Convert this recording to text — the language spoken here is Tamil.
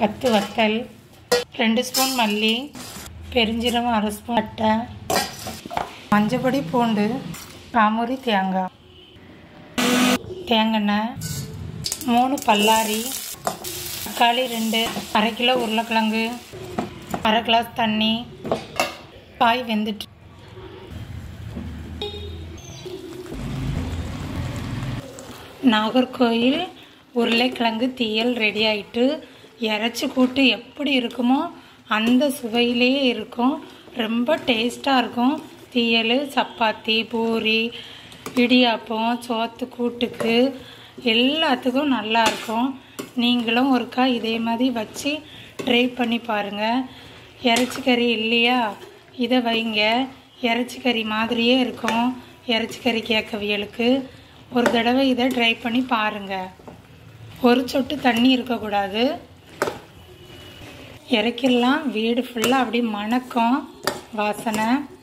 பத்து வத்தல் ரெண்டு ஸ்பூன் மல்லி பெருஞ்சீரகம் அரை ஸ்பூன் பட்டை மஞ்சப்பொடி பூண்டு காமூரி தேங்காய் தேங்காய் மூணு பல்லாரி தக்காளி ரெண்டு அரை கிலோ உருளைக்கிழங்கு அரை கிளாஸ் தண்ணி காய் வெந்துட்டு நாகர்கோயில் உருளைக்கிழங்கு தீயல் ரெடி ஆயிட்டு இறச்சி கூட்டு எப்படி இருக்குமோ அந்த சுவையிலேயே இருக்கும் ரொம்ப டேஸ்ட்டாக இருக்கும் தீயல் சப்பாத்தி பூரி இடியாப்பம் சோத்து கூட்டுக்கு எல்லாத்துக்கும் நல்லா இருக்கும் நீங்களும் ஒருக்கா இதே மாதிரி வச்சு ட்ரை பண்ணி பாருங்கள் இறைச்சி கறி இல்லையா இதை வைங்க இறைச்சி கறி மாதிரியே இருக்கும் இறைச்சி கறி கேட்கவியலுக்கு ஒரு தடவை இதை ட்ரை பண்ணி பாருங்கள் ஒரு சொட்டு தண்ணி இருக்கக்கூடாது இறக்கிடலாம் வீடு ஃபுல்லாக அப்படி மணக்கும் வாசனை